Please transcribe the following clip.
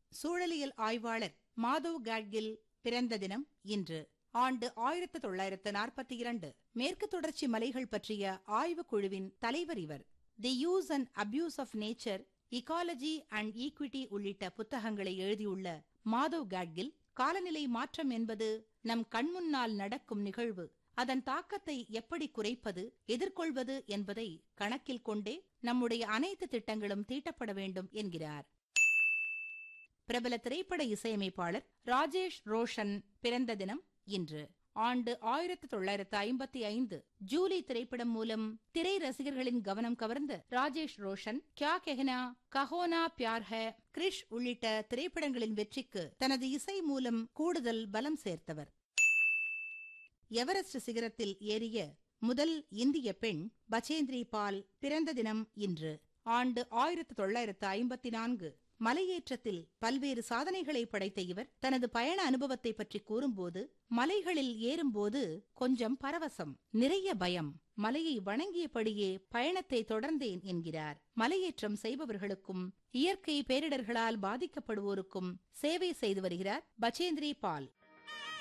சூழலியல் ஆய்வாளர் மாதவ் காட்கில் பிறந்த தினம் இன்று ஆண்டு ஆயிரத்து தொள்ளாயிரத்து நாற்பத்தி இரண்டு மேற்கு தொடர்ச்சி மலைகள் பற்றிய ஆய்வுக் குழுவின் தலைவர் இவர் the use and abuse of nature ecology and equity உள்ளிட்ட புத்தகங்களை எழுதியுள்ள மாதவ் காட்கில் காலநிலை மாற்றம் என்பது நம் கண்முன்னால் நடக்கும் நிகழ்வு அதன் தாக்கத்தை எப்படி குறைப்பது எதிர்கொள்வது என்பதை கணக்கில் கொண்டே நம்முடைய அனைத்து திட்டங்களும் தீட்டப்பட வேண்டும் என்கிறார் பிரபல திரைப்பட இசையமைப்பாளர் ராஜேஷ் ரோஷன் பிறந்த தினம் இன்று ஆண்டு ஆயிரத்து தொள்ளாயிரத்து ஐம்பத்தி ஐந்து ஜூலி திரைப்படம் மூலம் திரை ரசிகர்களின் கவனம் கவர்ந்த ராஜேஷ் ரோஷன் கியா கெஹனா கஹோனா பியார் ஹே கிரிஷ் உள்ளிட்ட திரைப்படங்களின் வெற்றிக்கு தனது இசை மூலம் கூடுதல் பலம் சேர்த்தவர் எவரெஸ்ட் சிகரத்தில் ஏறிய முதல் இந்திய பெண் பச்சேந்திரி பால் பிறந்த தினம் இன்று ஆண்டு ஆயிரத்து தொள்ளாயிரத்து ஐம்பத்தி நான்கு மலையேற்றத்தில் பல்வேறு சாதனைகளை படைத்த இவர் தனது பயண அனுபவத்தை பற்றி கூறும்போது மலைகளில் ஏறும்போது கொஞ்சம் பரவசம் நிறைய பயம் மலையை வணங்கியபடியே பயணத்தை தொடர்ந்தேன் என்கிறார் மலையேற்றம் செய்பவர்களுக்கும் இயற்கை பேரிடர்களால் பாதிக்கப்படுவோருக்கும் சேவை செய்து வருகிறார் பச்சேந்திரி பால்